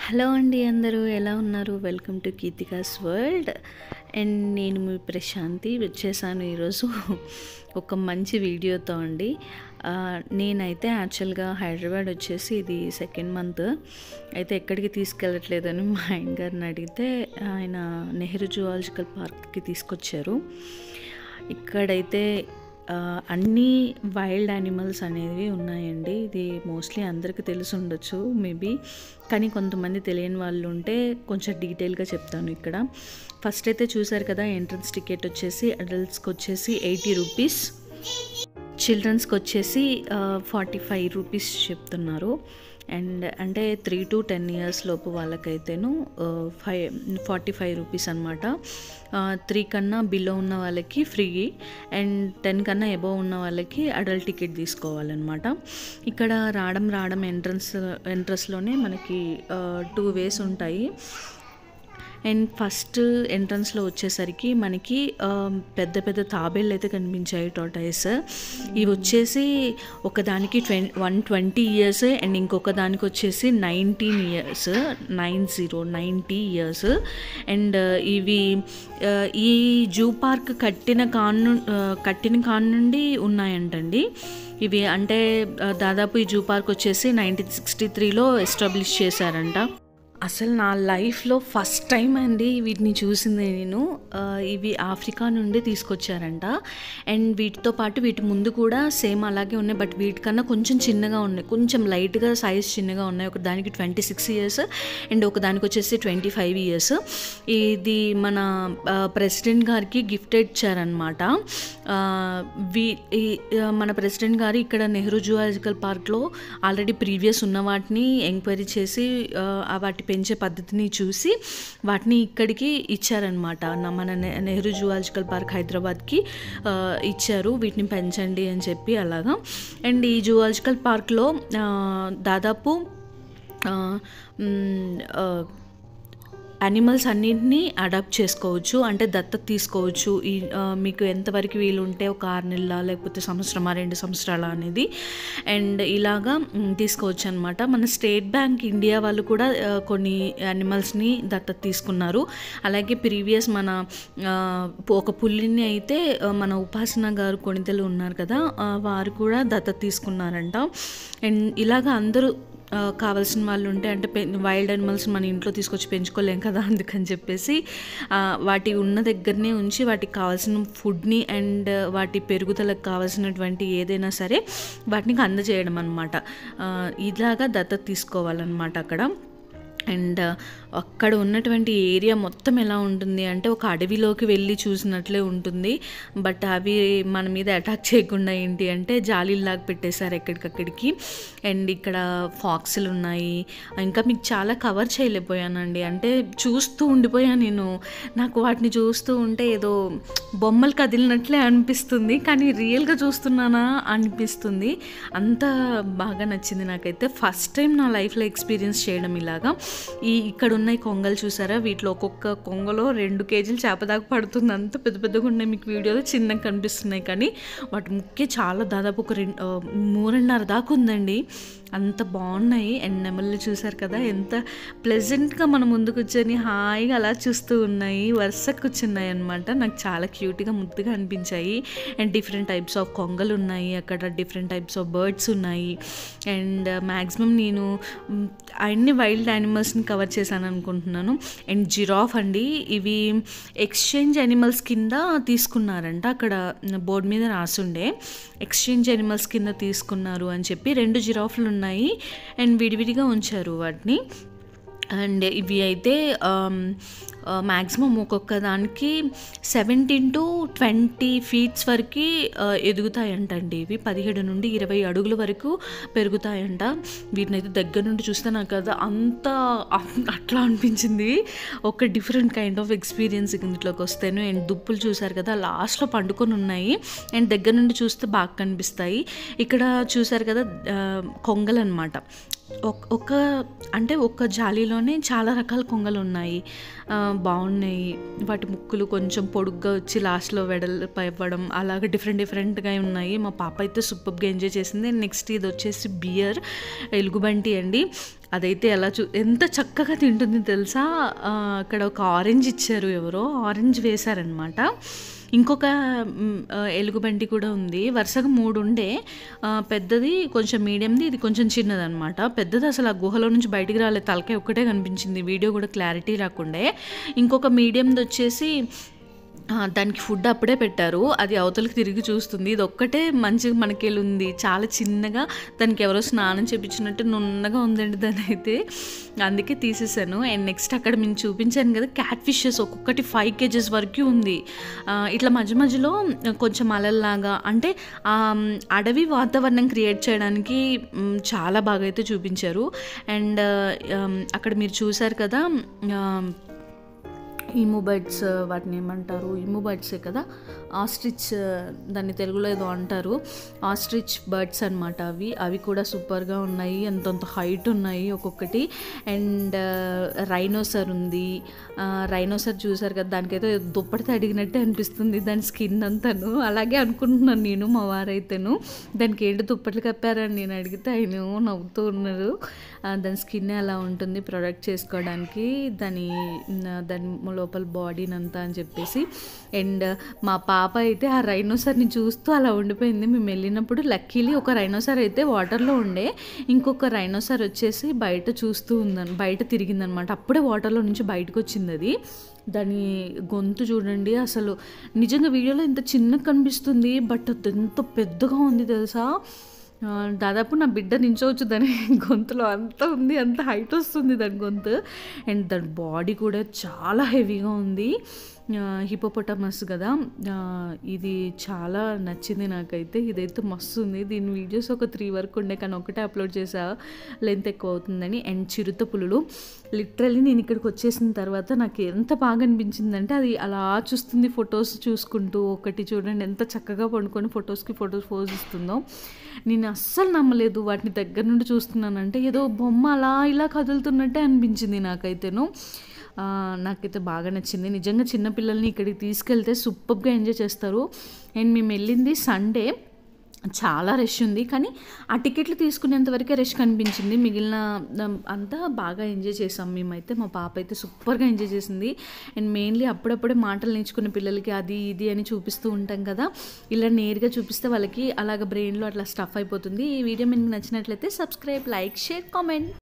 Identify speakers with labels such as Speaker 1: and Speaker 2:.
Speaker 1: hello అండి అందరూ ఎలా ఉన్నారు welcome to Keethika's world and నేను మీ ప్రశాంతి వచ్చేసాను ఈరోజు ఒక మంచి వీడియోతో అండి ఆ, నేనైతే యాక్చువల్గా హైదరాబాద్ వచ్చేసి ఇది సెకండ్ మంత్ అయితే ఎక్కడికి తీసుకెళ్ళట్లేదని మా ఆయన గారిని అడిగితే ఆయన నెహ్రూ జువాలజికల్ పార్క్కి తీసుకొచ్చారు ఇక్కడైతే ఆ, అన్ని వైల్డ్ యానిమల్స్ అనేవి ఉన్నాయండి ఇది మోస్ట్లీ అందరికీ తెలిసి ఉండొచ్చు మేబీ కానీ కొంతమంది తెలియని వాళ్ళు ఉంటే కొంచెం డీటెయిల్గా చెప్తాను ఇక్కడ ఫస్ట్ అయితే చూసారు కదా ఎంట్రన్స్ టికెట్ వచ్చేసి అడల్ట్స్కి వచ్చేసి ఎయిటీ రూపీస్ చిల్డ్రన్స్కి వచ్చేసి ఫార్టీ ఫైవ్ రూపీస్ చెప్తున్నారు అండ్ అంటే త్రీ టు టెన్ ఇయర్స్ లోపు వాళ్ళకైతేను ఫైవ్ ఫార్టీ ఫైవ్ రూపీస్ అనమాట త్రీ కన్నా బిలో ఉన్న వాళ్ళకి ఫ్రీ అండ్ టెన్ కన్నా ఎబో ఉన్న వాళ్ళకి అడల్ట్ టికెట్ తీసుకోవాలన్నమాట ఇక్కడ రావడం రావడం ఎంట్రన్స్ ఎంట్రన్స్లోనే మనకి టూ వేస్ ఉంటాయి అండ్ ఫస్ట్ ఎంట్రన్స్లో వచ్చేసరికి మనకి ఆ, పెద్ద పెద్ద తాబేళ్ళు అయితే కనిపించాయి టోటైస్ ఇవి వచ్చేసి ఒకదానికి ట్వం వన్ ట్వంటీ ఇయర్స్ అండ్ ఇంకొక దానికి వచ్చేసి nineteen years nine zero ninety years and ఇవి ఆ, ఈ జూ పార్క్ కట్టిన కాను ఆ, కట్టిన కాన్ నుండి ఉన్నాయంటండి ఇవి అంటే ఆ, దాదాపు ఈ జూ పార్క్ వచ్చేసి నైన్టీన్ సిక్స్టీ త్రీలో ఎస్టాబ్లిష్ చేశారంట అసలు నా లైఫ్లో ఫస్ట్ టైం అండి వీటిని చూసింది నేను ఆ, ఇవి ఆఫ్రికా నుండి తీసుకొచ్చారంట అండ్ వీటితో పాటు వీటి ముందు కూడా సేమ్ అలాగే ఉన్నాయి బట్ వీటికన్నా కొంచెం చిన్నగా ఉన్నాయి కొంచెం లైట్గా సైజ్ చిన్నగా ఉన్నాయి ఒక దానికి ట్వంటీ సిక్స్ ఇయర్స్ అండ్ ఒక దానికి వచ్చేసి ట్వంటీ ఫైవ్ ఇయర్స్ ఇది మన ప్రెసిడెంట్ గారికి గిఫ్ట్ ఇచ్చారనమాట వీ ఈ- ఆ, మన ప్రెసిడెంట్ గారు ఇక్కడ నెహ్రూ జువాలజికల్ పార్క్లో ఆల్రెడీ ప్రీవియస్ ఉన్న వాటిని ఎంక్వైరీ చేసి ఆ, ఆ వాటి పెంచే పద్ధతిని చూసి వాటిని ఇక్కడికి ఇచ్చారనమాట నా- మన నె- నెహ్రూ జువాలజికల్ పార్క్ హైదరాబాద్కి ఆ, ఇచ్చారు వీటిని పెంచండి అని చెప్పి అలాగా అండ్ ఈ జువాలజికల్ పార్క్లో ఆ, దాదాపు ఆ, మ్, ఆ, యానిమల్స్ అన్నింటినీ అడాప్ట్ చేసుకోవచ్చు అంటే దత్తత తీసుకోవచ్చు ఈ ఆ, మీకు ఎంతవరకు వీలు ఉంటే ఒక ఆరు నెలల లేకపోతే సంవత్సరమా రెండు సంవత్సరాల అనేది అండ్ ఇలాగా మ్, తీసుకోవచ్చు అనమాట మన స్టేట్ బ్యాంక్ ఇండియా వాళ్ళు కూడా ఆ, కొన్ని యానిమల్స్ని దత్తత తీసుకున్నారు అలాగే ప్రీవియస్ మన ఆ, ఒక పుల్లిని అయితే ఆ, మన ఉపాసన గారు కొణితలు ఉన్నారు కదా ఆ, వారు కూడా దత్తత తీసుకున్నారంట అండ్ ఇలాగ అందరూ ఆ, కావాల్సిన వాళ్ళు ఉంటే అంటే వైల్డ్ అనిమల్స్ మన ఇంట్లో తీసుకొచ్చి పెంచుకోలేం కదా అందుకని చెప్పేసి ఆ, వాటి ఉన్న దగ్గరనే ఉంచి వాటికి కావాల్సిన ఫుడ్ని అండ్ వాటి పెరుగుదలకు కావాల్సినటువంటి ఏదైనా సరే వాటిని అందజేయడం అనమాట ఇలాగా దత్తత తీసుకోవాలన్నమాట అక్కడ అండ్ అక్కడ ఉన్నటువంటి ఏరియా మొత్తం ఎలా ఉంటుంది అంటే ఒక అడవిలోకి వెళ్ళి చూసినట్లే ఉంటుంది బట్ అవి మన మీద అటాక్ చేయకుండా ఏంటి అంటే జాలీలాగా పెట్టేశారు ఎక్కడికక్కడికి అండ్ ఇక్కడ ఫాక్స్లు ఉన్నాయి ఇంకా మీకు చాలా కవర్ చేయలేకపోయానండి అంటే చూస్తూ ఉండిపోయాను నేను నాకు వాటిని చూస్తూ ఉంటే ఏదో బొమ్మలు కదిలినట్లే అనిపిస్తుంది కానీ రియల్గా చూస్తున్నానా అనిపిస్తుంది అంత బాగా నచ్చింది నాకైతే ఫస్ట్ టైం నా లైఫ్లో ఎక్స్పీరియన్స్ చేయడం ఇలాగా ఈ ఇక్కడ ఉన్న ఈ కొంగలు చూసారా వీటిలో ఒక్కొక్క కొంగలో రెండు కేజీలు చేప దాకా పడుతుంది అంత పెద్ద పెద్దగా ఉన్నాయి మీకు వీడియోలో చిన్నగా కనిపిస్తున్నాయి కానీ వాటి ముక్కే చాలా దాదాపు ఒక రెండు ఆ, మూడున్నర దాకా ఉందండి అంత బాగున్నాయి అండ్ నెమళ్ళు చూసారు కదా ఎంత ప్లెజెంట్గా మన ముందు కూర్చొని హాయిగా అలా చూస్తూ ఉన్నాయి వరుస కూర్చున్నాయి అనమాట నాకు చాలా క్యూట్గా ముద్దుగా అనిపించాయి అండ్ డిఫరెంట్ టైప్స్ ఆఫ్ కొంగలు ఉన్నాయి అక్కడ డిఫరెంట్ టైప్స్ ఆఫ్ బర్డ్స్ ఉన్నాయి అండ్ మ్యాక్సిమం నేను మ్, అన్ని వైల్డ్ యానిమల్స్ని కవర్ చేశాను అనుకుంటున్నాను అండ్ జిరాఫ్ అండి ఇవి ఎక్స్చేంజ్ యానిమల్స్ కింద తీసుకున్నారంట అక్కడ బోర్డు మీద రాసుండే ఎక్స్చేంజ్ యానిమల్స్ కింద తీసుకున్నారు అని చెప్పి రెండు జిరాఫ్లు ఉన్నాయి అండ్ విడివిడిగా ఉంచారు వాటిని అండ్ ఇవి అయితే మ్యాక్సిమం ఒక్కొక్క దానికి సెవెంటీన్ టు ట్వంటీ ఫీట్స్ వరకు ఎదుగుతాయంటండి ఇవి పదిహేడు నుండి ఇరవై అడుగుల వరకు పెరుగుతాయంట వీటిని అయితే దగ్గర నుండి చూస్తే నాకు అది అంత అం- అట్లా అనిపించింది ఒక డిఫరెంట్ కైండ్ ఆఫ్ ఎక్స్పీరియన్స్ ఇందులోకి వస్తేను అండ్ దుప్పులు చూసారు కదా లాస్ట్లో పండుకొని ఉన్నాయి అండ్ దగ్గర నుండి చూస్తే బాగా కనిపిస్తాయి ఇక్కడ చూసారు కదా కొంగలు అనమాట ఒక ఒక అంటే ఒక జాలీలోనే చాలా రకాల కొంగలు ఉన్నాయి ఆ, బాగున్నాయి వాటి ముక్కులు కొంచెం పొడుగ్గా వచ్చి లాస్ట్లో వెడల్పు ఇవ్వడం అలాగే డిఫరెంట్ డిఫరెంట్గా ఉన్నాయి మా పాప అయితే సూపర్గా ఎంజాయ్ చేసింది నెక్స్ట్ ఇది వచ్చేసి బియర్ ఎలుగుబంటి అండి అదైతే ఎలా చూ ఎంత చక్కగా తింటుంది తెలుసా ఆ, అక్కడ ఒక ఆరెంజ్ ఇచ్చారు ఎవరో ఆరెంజ్ వేశారనమాట ఇంకొక మ్, ఆ, ఎలుగుబంటి కూడా ఉంది వరుసగా మూడు ఉండే ఆ, పెద్దది కొంచెం మీడియంది ఇది కొంచెం చిన్నది అనమాట పెద్దది అసలు ఆ గుహలో నుంచి బయటికి రాలేదు తలకాయ ఒక్కటే కనిపించింది వీడియో కూడా క్లారిటీ రాకుండే ఇంకొక మీడియంది వచ్చేసి ఆ, దానికి ఫుడ్ అప్పుడే పెట్టారు అది అవతలకి తిరిగి చూస్తుంది ఇది ఒక్కటే మంచిగా మనకెళ్ళుంది చాలా చిన్నగా దానికి ఎవరో స్నానం చేపించినట్టు నున్నగా ఉందండి దాని అయితే అందుకే తీసేసాను అండ్ నెక్స్ట్ అక్కడ మేము చూపించాను కదా క్యాట్ ఫిషెస్ ఒక్కొక్కటి ఫైవ్ కేజెస్ వరకు ఉంది ఆ, ఇట్లా మధ్య మధ్యలో కొంచెం అలల్లాగా అంటే ఆ, అడవి వాతావరణం క్రియేట్ చేయడానికి మ్, చాలా బాగా అయితే చూపించారు అండ్ అక్కడ మీరు చూసారు కదా ఆ, ఈము బర్డ్స్ వాటిని ఏమంటారు ఈము బర్డ్సే కదా ఆస్ట్రిచ్ దాన్ని తెలుగులో ఏదో అంటారు ఆస్ట్రిచ్ బర్డ్స్ అనమాట అవి అవి కూడా సూపర్గా ఉన్నాయి అంతంత హైట్ ఉన్నాయి ఒక్కొక్కటి అండ్ రైనోసర్ ఉంది రైనోసర్ చూసారు కదా దానికైతే దుప్పటి అడిగినట్టే అనిపిస్తుంది దాని స్కిన్ అంతాను అలాగే అనుకుంటున్నాను నేను మా వారైతేను దానికి ఏంటి దుప్పట్లు కప్పారని నేను అడిగితే ఆయన నవ్వుతూ ఉన్నారు ఆ, దాని స్కిన్ అలా ఉంటుంది ప్రొడక్ట్ చేసుకోవడానికి దాని దాని లోపల బాడీని అంతా అని చెప్పేసి అండ్ మా పాప అయితే ఆ రైనోసర్ని చూస్తూ అలా ఉండిపోయింది మేము వెళ్ళినప్పుడు లక్కీలీ ఒక రైనోసర్ అయితే వాటర్లో ఉండే ఇంకొక రైనోసర్ వచ్చేసి బయట చూస్తూ ఉందని బయట తిరిగిందనమాట అప్పుడే వాటర్లో నుంచి బయటకు వచ్చింది అది దాని గొంతు చూడండి అసలు నిజంగా వీడియోలో ఇంత చిన్నగా కనిపిస్తుంది బట్ అది ఎంత పెద్దగా ఉంది తెలుసా ఆ, దాదాపు నా బిడ్డ నించవచ్చు దాని గొంతులో అంత ఉంది అంత హైట్ వస్తుంది దాని గొంతు అండ్ దాని బాడీ కూడా చాలా హెవీగా ఉంది హిపోపొటమస్ కదా ఆ, ఇది చాలా నచ్చింది నాకైతే ఇదైతే మస్తు ఉంది దీని వీడియోస్ ఒక త్రీ వరకు ఉండే కానీ ఒకటే అప్లోడ్ చేసా లెంత్ ఎక్కువ అవుతుందని అండ్ చిరుత పులులు లిటరల్లీ నేను ఇక్కడికి వచ్చేసిన తర్వాత నాకు ఎంత బాగా అనిపించిందంటే అది అలా చూస్తుంది ఫొటోస్ చూసుకుంటూ ఒకటి చూడండి ఎంత చక్కగా పండుకొని ఫొటోస్కి ఫొటోస్ పోజ్ ఇస్తుందో నేను అస్సలు నమ్మలేదు వాటిని దగ్గర నుండి చూస్తున్నానంటే ఏదో బొమ్మ అలా ఇలా కదులుతున్నట్టే అనిపించింది నాకైతేను ఆ, నాకైతే బాగా నచ్చింది నిజంగా చిన్నపిల్లల్ని ఇక్కడికి తీసుకెళ్తే సూపర్గా ఎంజాయ్ చేస్తారు అండ్ మేము వెళ్ళింది సండే చాలా రష్ ఉంది కానీ ఆ టికెట్లు తీసుకునేంత వరకే రష్ కనిపించింది మిగిలిన ద- అంతా బాగా ఎంజాయ్ చేసాం మేమైతే మా పాప అయితే సూపర్గా ఎంజాయ్ చేసింది అండ్ మెయిన్లీ అప్పుడప్పుడే మాటలు నేర్చుకునే పిల్లలకి అది ఇది అని చూపిస్తూ ఉంటాం కదా ఇలా నేరుగా చూపిస్తే వాళ్ళకి అలాగ బ్రెయిన్లో అట్లా స్టఫ్ అయిపోతుంది ఈ వీడియో మీకు నచ్చినట్లయితే సబ్స్క్రైబ్ లైక్ షేర్ కామెంట్